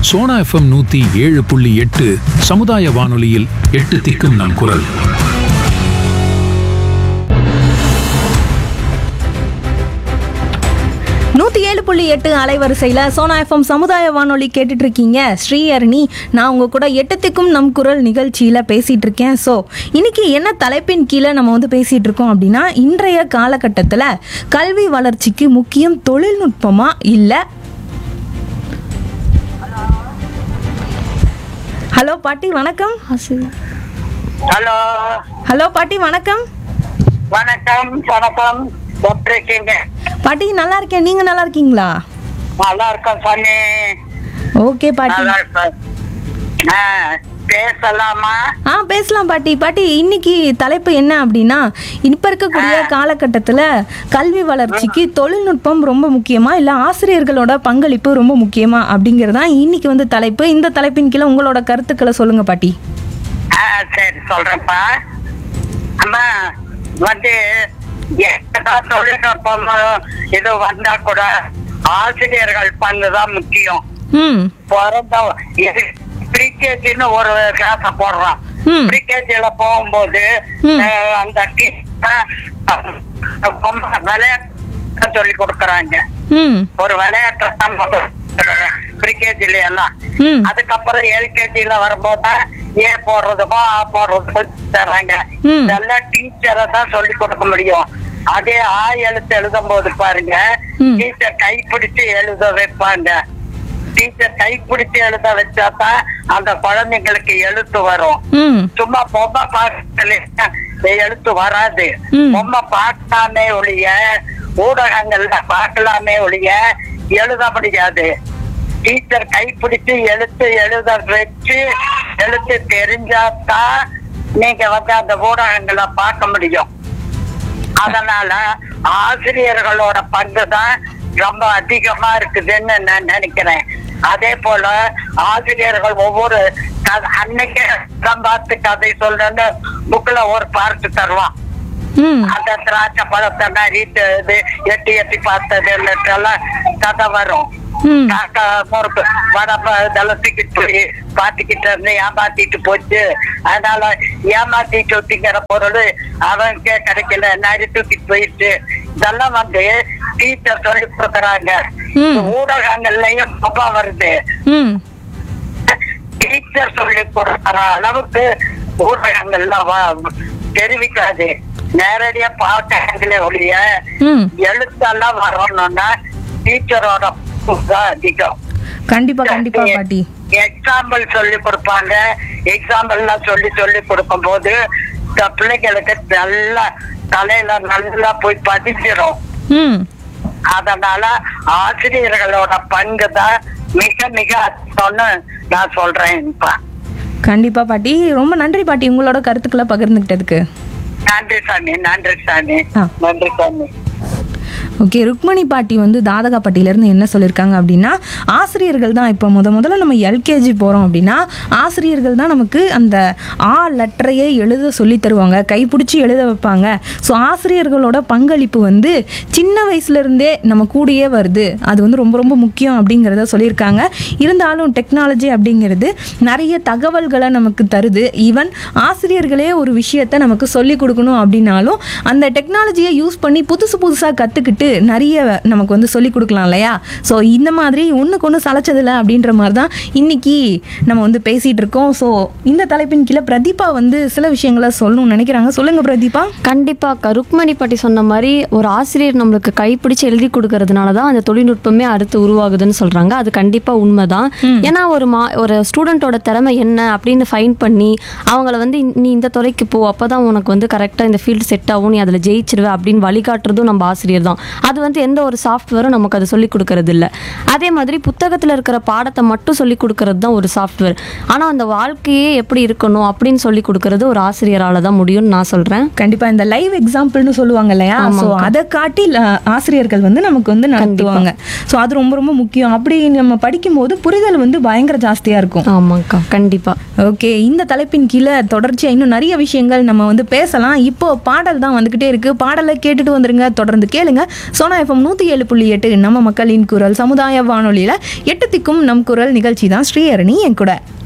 Sona FM நூத்தி ஏழு புள்ளி எட்டு சமுதாய வானொலியில் எட்டு திக்கும் நம் குரல் நூற்றி ஏழு புள்ளி எட்டு அலைவரிசையில் சோனா எஃப்எம் சமுதாய வானொலி கேட்டுட்டு இருக்கீங்க ஸ்ரீஹரணி நான் உங்க கூட எட்டத்துக்கும் நம் குரல் நிகழ்ச்சியில் பேசிட்டு இருக்கேன் ஸோ இன்னைக்கு என்ன தலைப்பின் கீழே நம்ம வந்து பேசிட்டு இருக்கோம் அப்படின்னா இன்றைய காலகட்டத்தில் கல்வி வளர்ச்சிக்கு முக்கியம் தொழில்நுட்பமா இல்லை ஹலோ பாட்டி வணக்கம் ஹலோ ஹலோ பாட்டி வணக்கம் வணக்கம் வணக்கம் எப்படி இருக்கீங்க பாட்டி நல்லா இருக்கேன் நீங்க நல்லா இருக்கீங்களா நல்லா இருக்கோம் சாமி ஓகே பாட்டி நல்லா இருக்கோம் ஆ, பேசலாமா ஆ பேசலாம் பாட்டி பாட்டி இன்னைக்கு தலைப்பு என்ன அப்படின்னா இப்ப இருக்கக்கூடிய காலகட்டத்துல கல்வி வளர்ச்சிக்கு தொழில்நுட்பம் ரொம்ப முக்கியமா இல்ல ஆசிரியர்களோட பங்களிப்பு ரொம்ப முக்கியமா அப்படிங்கறதா இன்னைக்கு வந்து தலைப்பு இந்த தலைப்பின் கீழே உங்களோட கருத்துக்களை சொல்லுங்க பாட்டி ஆ சரி சொல்றேன்ப்பா அம்மா வந்து என்னதான் தொழில்நுட்பம் இது வந்தா கூட ஆசிரியர்கள் பங்குதான் முக்கியம் ம் பிறந்த ப்ரீகேஜின்னு ஒரு கிளாஸ போடுறான் ம். ப்ரீகேஜில போகும்போது ம். அஹ், அந்த டீச்சர் விளையாட்டு சொல்லி கொடுக்கறாங்க ம் ஒரு விளையாட்டு ப்ரீகேஜில எல்லாம் ம். அதுக்கப்புறம் எல்கேஜில வரும்போது ஏ போடுறதுக்கோ ஆ போடுறதுக்கோ தர்றாங்க ம். இதெல்லாம் டீச்சரை தான் சொல்லி கொடுக்க முடியும் அதே ஆ எழுத்து எழுதும் போது பாருங்க ம். டீச்சர் கைப்பிடிச்சு எழுத வைப்பாங்க டீச்சர் கைப்பிடிச்சு எழுத வச்சாதான் அந்த குழந்தைங்களுக்கு எழுத்து வரும் ம் சும்மா பொம்மை பார்க்கல எழுத்து வராது ம். பொம்மை பார்க்கலாமே ஒழிய ஊடகங்கள்ல பார்க்கலாமே ஒழிய எழுத முடியாது டீச்சர் கைப்பிடிச்சு எழுத்து எழுத வச்சு எழுத்து தெரிஞ்சாதான் நீங்க வந்து அந்த ஊடகங்களை பார்க்க முடியும் அதனால ஆசிரியர்களோட பங்கு தான் ரொம்ப அதிகமா இருக்குதுன்னு நான் நினைக்கிறேன் அதே போல ஆசிரியர்கள் ஒவ்வொரு க- அன்னைக்கு படம் பார்த்து கதை சொல்றேன்னு புக்ல ஒரு பார்த்து தருவான் ம் அந்த திராட்சை பழத்தை நரிட்டு இது எட்டி எட்டி பார்த்தது எல்லாம் கதை வரும் ம் காக்கா முறுக்கு வடப்ப இதெல்லாம் தூக்கிட்டு போய் பாத்துக்கிட்டு இருந்து ஏமாத்திட்டு போச்சு அதனால ஏமாத்திட்டு திங்கிற பொருள் அவனுக்கே கிடைக்கல நரி தூக்கிட்டு போயிடுச்சு இதெல்லாம் வந்து டீச்சர் சொல்லி கொடுக்குறாங்க ம். ஊடகங்கள்லயும் ரொம்ப வருது ம் டீச்சர் சொல்லி கொடுக்குற அளவுக்கு ஊடகங்கள்லாம் வ- தெரிவிக்காது நேரடியா பார்க்கங்களே ஒழிய ம் எழுத்தெல்லாம் வரணும்னா டீச்சரோட பங்கு தான் அதிகம் கண்டிப்பா கண்டிப்பா பாட்டி எக்ஸாம்பிள் சொல்லி கொடுப்பாங்க எக்ஸாம்பிள் எல்லாம் சொல்லி சொல்லி கொடுக்கும் போது இந்த பிள்ளைங்களுக்கு நல்லா தலையில நல்லா போய் பதிஞ்சிரும் ம் அதனால ஆசிரியர்களோட பங்கு தான் மிக மிக அதிகம்னு நான் சொல்றேன்ப்பா கண்டிப்பா பாட்டி ரொம்ப நன்றி பாட்டி உங்களோட கருத்துக்களை பகிர்ந்துக்கிட்டதுக்கு நன்றி சாமி நன்றி சாமி ஆ. நன்றி சாமி ஓகே ருக்மணி பாட்டி வந்து தாதகாப்பட்டியிலேருந்து என்ன சொல்லியிருக்காங்க அப்படின்னா ஆசிரியர்கள் தான் இப்போ முத முதல்ல நம்ம எல்கேஜி போகிறோம் அப்படின்னா ஆசிரியர்கள் தான் நமக்கு அந்த ஆ லெட்டரையே எழுத சொல்லி தருவாங்க கைப்பிடிச்சி எழுத வைப்பாங்க ஸோ ஆசிரியர்களோட பங்களிப்பு வந்து சின்ன வயசுலேருந்தே நம்ம கூடயே வருது அது வந்து ரொம்ப ரொம்ப முக்கியம் அப்படிங்கிறத சொல்லியிருக்காங்க இருந்தாலும் டெக்னாலஜி அப்படிங்கிறது நிறைய தகவல்களை நமக்கு தருது ஈவன் ஆசிரியர்களே ஒரு விஷயத்த நமக்கு சொல்லி கொடுக்கணும் அப்படின்னாலும் அந்த டெக்னாலஜியை யூஸ் பண்ணி புதுசு புதுசாக கற்றுக்கிட்டு நிறைய நமக்கு வந்து சொல்லி கொடுக்கலாம் இல்லையா ஸோ இந்த மாதிரி ஒன்றுக்கு ஒன்று சளைச்சதில்ல அப்படின்ற மாதிரி தான் இன்னைக்கு நம்ம வந்து பேசிகிட்டு இருக்கோம் ஸோ இந்த தலைப்பின் கீழே பிரதீபா வந்து சில விஷயங்களை சொல்லணும்னு நினைக்கிறாங்க சொல்லுங்கள் பிரதீபா கண்டிப்பாக ருக்மணி பாட்டி சொன்ன மாதிரி ஒரு ஆசிரியர் நம்மளுக்கு கைப்பிடிச்சு எழுதி கொடுக்கறதுனால தான் அந்த தொழில்நுட்பமே அடுத்து உருவாகுதுன்னு சொல்கிறாங்க அது கண்டிப்பாக உண்மைதான் ஏன்னா ஒரு மா ஒரு ஸ்டூடெண்ட்டோட திறமை என்ன அப்படின்னு ஃபைன் பண்ணி அவங்கள வந்து இந்த- நீ இந்த துறைக்கு போ அப்போ தான் உனக்கு வந்து கரெக்டாக இந்த ஃபீல்டு செட் ஆகும் நீ அதில் ஜெயிச்சிருவ அப்படின்னு வழிகாட்டுறதும் நம்ம ஆசிரியர் தான் அது வந்து எந்த ஒரு சாஃப்ட்வேரும் நமக்கு அது சொல்லி கொடுக்கறது இல்லை அதே மாதிரி புத்தகத்தில் இருக்கிற பாடத்தை மட்டும் சொல்லி கொடுக்கறது தான் ஒரு சாஃப்ட்வேர் ஆனால் அந்த வாழ்க்கையே எப்படி இருக்கணும் அப்படின்னு சொல்லி கொடுக்கறது ஒரு ஆசிரியரால் தான் முடியும்னு நான் சொல்கிறேன் கண்டிப்பா இந்த லைவ் எக்ஸாம்பிள்னு சொல்லுவாங்க இல்லையா ஸோ அதை காட்டி ல- ஆசிரியர்கள் வந்து நமக்கு வந்து நடத்துவாங்க ஸோ அது ரொம்ப ரொம்ப முக்கியம் அப்படி நம்ம படிக்கும்போது புரிதல் வந்து பயங்கர ஜாஸ்தியா இருக்கும் ஆமாங்க்கா கண்டிப்பாக ஓகே இந்த தலைப்பின் கீழே தொடர்ச்சியா இன்னும் நிறைய விஷயங்கள் நம்ம வந்து பேசலாம் இப்போ பாடல் தான் வந்துகிட்டே இருக்கு பாடலை கேட்டுட்டு வந்துருங்க தொடர்ந்து கேளுங்க சோனா எஃப்எம் நூற்றி ஏழு புள்ளி எட்டு நம்ம மக்களின் குரல் சமுதாய வானொலியில் எட்டு திக்கும் நம் குரல் நிகழ்ச்சி தான் ஸ்ரீஹரணி என் கூட